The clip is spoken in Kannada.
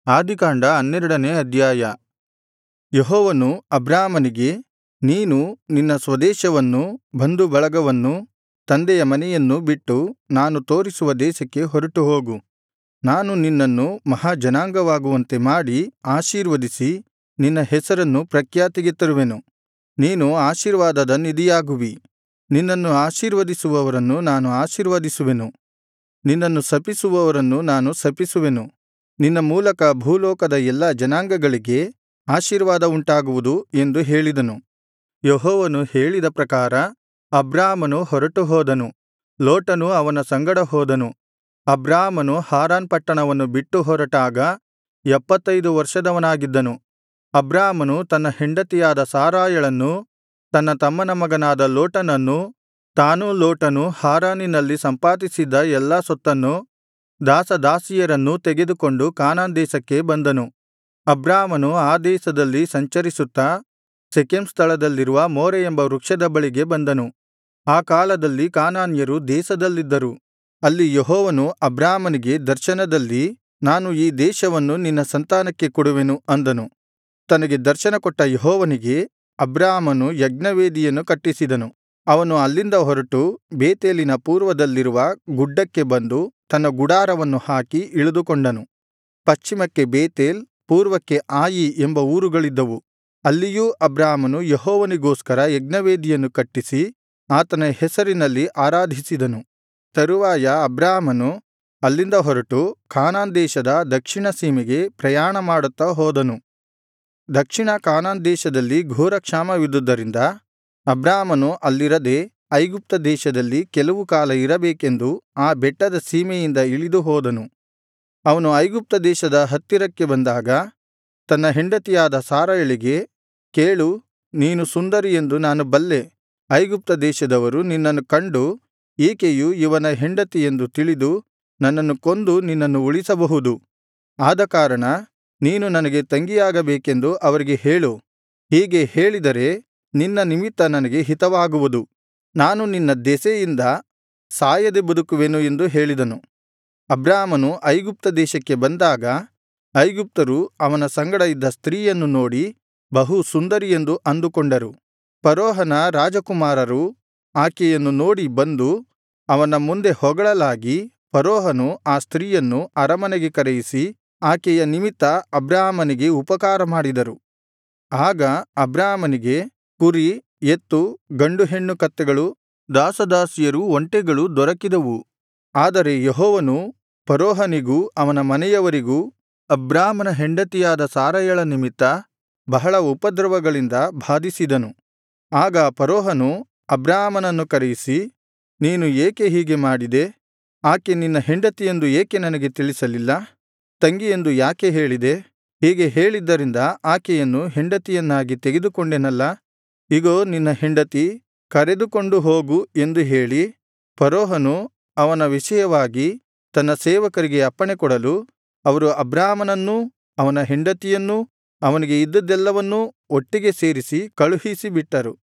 ಆದಿಕಾಂಡ ಹನ್ನೆರಡನೇ ಅಧ್ಯಾಯ ಯೆಹೋವನು ಅಬ್ರಾಮನಿಗೆ ನೀನು ನಿನ್ನ ಸ್ವದೇಶವನ್ನೂ ಬಂಧುಬಳಗವನ್ನೂ ತಂದೆಯ ಮನೆಯನ್ನೂ ಬಿಟ್ಟು ನಾನು ತೋರಿಸುವ ದೇಶಕ್ಕೆ ಹೊರಟುಹೋಗು ನಾನು ನಿನ್ನನ್ನು ಮಹಾ ಜನಾಂಗವಾಗುವಂತೆ ಮಾಡಿ ಆಶೀರ್ವದಿಸಿ ನಿನ್ನ ಹೆಸರನ್ನು ಪ್ರಖ್ಯಾತಿಗೆ ತರುವೆನು ನೀನು ಆಶೀರ್ವಾದದ ನಿಧಿಯಾಗುವಿ ನಿನ್ನನ್ನು ಆಶೀರ್ವದಿಸುವವರನ್ನು ನಾನು ಆಶೀರ್ವದಿಸುವೆನು ನಿನ್ನನ್ನು ಶಪಿಸುವವರನ್ನು ನಾನು ಶಪಿಸುವೆನು ನಿನ್ನ ಮೂಲಕ ಭೂಲೋಕದ ಎಲ್ಲಾ ಜನಾಂಗಗಳಿಗೆ ಆಶೀರ್ವಾದ ಉಂಟಾಗುವುದು ಎಂದು ಹೇಳಿದನು ಯೆಹೋವನು ಹೇಳಿದ ಪ್ರಕಾರ ಅಬ್ರಾಮನು ಹೊರಟುಹೋದನು ಲೋಟನು ಅವನ ಸಂಗಡ ಹೋದನು ಅಬ್ರಾಮನು ಹಾರಾನ್ ಪಟ್ಟಣವನ್ನು ಬಿಟ್ಟು ಹೊರಟಾಗ ಎಪ್ಪತ್ತೈದು ವರ್ಷದವನಾಗಿದ್ದನು ಅಬ್ರಾಮನು ತನ್ನ ಹೆಂಡತಿಯಾದ ಸಾರಯಳನ್ನೂ ತನ್ನ ತಮ್ಮನ ಮಗನಾದ ಲೋಟನನ್ನೂ ತಾನೂ ಲೋಟನೂ ಹಾರಾನಿನಲ್ಲಿ ಸಂಪಾದಿಸಿದ್ದ ಎಲ್ಲಾ ಸೊತ್ತನ್ನೂ ದಾಸದಾಸಿಯರನ್ನೂ ತೆಗೆದುಕೊಂಡು ಕಾನಾನ್ ದೇಶಕ್ಕೆ ಬಂದನು ಅಬ್ರಾಮನು ಆ ದೇಶದಲ್ಲಿ ಸಂಚರಿಸುತ್ತಾ ಶೆಕೆಮ್ ಸ್ಥಳದಲ್ಲಿರುವ ಮೋರೆ ಎಂಬ ವೃಕ್ಷದ ಬಳಿಗೆ ಬಂದನು ಆ ಕಾಲದಲ್ಲಿ ಕಾನಾನ್ಯರು ದೇಶದಲ್ಲಿದ್ದರು ಅಲ್ಲಿ ಯೆಹೋವನು ಅಬ್ರಾಮನಿಗೆ ದರ್ಶನದಲ್ಲಿ ನಾನು ಈ ದೇಶವನ್ನು ನಿನ್ನ ಸಂತಾನಕ್ಕೆ ಕೊಡುವೆನು ಅಂದನು ತನಗೆ ದರ್ಶನಕೊಟ್ಟ ಯೆಹೋವನಿಗೆ ಅಬ್ರಾಮನು ಯಜ್ಞವೇದಿಯನ್ನು ಕಟ್ಟಿಸಿದನು ಅವನು ಅಲ್ಲಿಂದ ಹೊರಟು ಬೇತೇಲಿನ ಪೂರ್ವದಲ್ಲಿರುವ ಗುಡ್ಡಕ್ಕೆ ಬಂದು ತನ್ನ ಗುಡಾರವನ್ನು ಹಾಕಿ ಇಳಿದುಕೊಂಡನು ಪಶ್ಚಿಮಕ್ಕೆ ಬೇತೇಲ್ ಪೂರ್ವಕ್ಕೆ ಆಯಿ ಎಂಬ ಊರುಗಳಿದ್ದವು ಅಲ್ಲಿಯೂ ಅಬ್ರಾಮನು ಯೆಹೋವನಿಗೋಸ್ಕರ ಯಜ್ಞವೇದಿಯನ್ನು ಕಟ್ಟಿಸಿ ಆತನ ಹೆಸರಿನಲ್ಲಿ ಆರಾಧಿಸಿದನು ತರುವಾಯ ಅಬ್ರಾಮನು ಅಲ್ಲಿಂದ ಹೊರಟು ಕಾನಾನ್ ದೇಶದ ದಕ್ಷಿಣ ಸೀಮೆಗೆ ಪ್ರಯಾಣ ಮಾಡುತ್ತಾ ಹೋದನು ದಕ್ಷಿಣ ಕಾನಾನ್ ದೇಶದಲ್ಲಿ ಘೋರ ಕ್ಷಾಮವಿದ್ದುದರಿಂದ ಅಬ್ರಾಮನು ಅಲ್ಲಿರದೆ ಐಗುಪ್ತ ದೇಶದಲ್ಲಿ ಕೆಲವು ಕಾಲ ಇರಬೇಕೆಂದು ಆ ಬೆಟ್ಟದ ಸೀಮೆಯಿಂದ ಇಳಿದು ಹೋದನು ಅವನು ಐಗುಪ್ತ ದೇಶದ ಹತ್ತಿರಕ್ಕೆ ಬಂದಾಗ ತನ್ನ ಹೆಂಡತಿಯಾದ ಸಾರಯಳಿಗೆ ಕೇಳು ನೀನು ಸುಂದರಿ ಎಂದು ನಾನು ಬಲ್ಲೆ ಐಗುಪ್ತ ದೇಶದವರು ನಿನ್ನನ್ನು ಕಂಡು ಈಕೆಯು ಇವನ ಹೆಂಡತಿ ಎಂದು ತಿಳಿದು ನನ್ನನ್ನು ಕೊಂದು ನಿನ್ನನ್ನು ಉಳಿಸಬಹುದು ಆದಕಾರಣ ನೀನು ನನಗೆ ತಂಗಿಯಾಗಬೇಕೆಂದು ಅವರಿಗೆ ಹೇಳು ಹೀಗೆ ಹೇಳಿದರೆ ನಿನ್ನ ನಿಮಿತ್ತ ನನಗೆ ಹಿತವಾಗುವುದು ನಾನು ನಿನ್ನ ದೆಸೆಯಿಂದ ಸಾಯದೆ ಬದುಕುವೆನು ಎಂದು ಹೇಳಿದನು ಅಬ್ರಾಮನು ಐಗುಪ್ತ ದೇಶಕ್ಕೆ ಬಂದಾಗ ಐಗುಪ್ತರು ಅವನ ಸಂಗಡ ಇದ್ದ ಸ್ತ್ರೀಯನ್ನು ನೋಡಿ ಬಹು ಸುಂದರಿಯೆಂದು ಅಂದುಕೊಂಡರು ಫರೋಹನ ರಾಜಕುಮಾರರು ಆಕೆಯನ್ನು ನೋಡಿ ಬಂದು ಅವನ ಮುಂದೆ ಹೊಗಳಲಾಗಿ ಫರೋಹನು ಆ ಸ್ತ್ರೀಯನ್ನು ಅರಮನೆಗೆ ಕರೆಯಿಸಿ ಆಕೆಯ ನಿಮಿತ್ತ ಅಬ್ರಾಮನಿಗೆ ಉಪಕಾರ ಮಾಡಿದರು ಆಗ ಅಬ್ರಾಮನಿಗೆ ಕುರಿ ಎತ್ತು ಗಂಡು ಹೆಣ್ಣು ಕತ್ತೆಗಳು ದಾಸದಾಸಿಯರು ಒಂಟೆಗಳು ದೊರಕಿದವು ಆದರೆ ಯೆಹೋವನು ಫರೋಹನಿಗೂ ಅವನ ಮನೆಯವರಿಗೂ ಅಬ್ರಾಮನ ಹೆಂಡತಿಯಾದ ಸಾರಯಳ ನಿಮಿತ್ತ ಬಹಳ ಉಪದ್ರವಗಳಿಂದ ಬಾಧಿಸಿದನು ಆಗ ಫರೋಹನು ಅಬ್ರಾಮನನ್ನು ಕರೆಯಿಸಿ ನೀನು ಏಕೆ ಹೀಗೆ ಮಾಡಿದೆ ಆಕೆ ನಿನ್ನ ಹೆಂಡತಿಯೆಂದು ಏಕೆ ನನಗೆ ತಿಳಿಸಲಿಲ್ಲ ತಂಗಿಯೆಂದು ಯಾಕೆ ಹೇಳಿದೆ ಹೀಗೆ ಹೇಳಿದ್ದರಿಂದ ಆಕೆಯನ್ನು ಹೆಂಡತಿಯನ್ನಾಗಿ ತೆಗೆದುಕೊಂಡೆನಲ್ಲಾ ಇಗೋ ನಿನ್ನ ಹೆಂಡತಿ ಕರೆದುಕೊಂಡು ಹೋಗು ಎಂದು ಹೇಳಿ ಫರೋಹನು ಅವನ ವಿಷಯವಾಗಿ ತನ್ನ ಸೇವಕರಿಗೆ ಅಪ್ಪಣೆಕೊಡಲು ಅವರು ಅಬ್ರಾಮನನ್ನೂ ಅವನ ಹೆಂಡತಿಯನ್ನೂ ಅವನಿಗೆ ಇದ್ದದ್ದೆಲ್ಲವನ್ನೂ ಒಟ್ಟಿಗೆ ಸೇರಿಸಿ ಕಳುಹಿಸಿಬಿಟ್ಟರು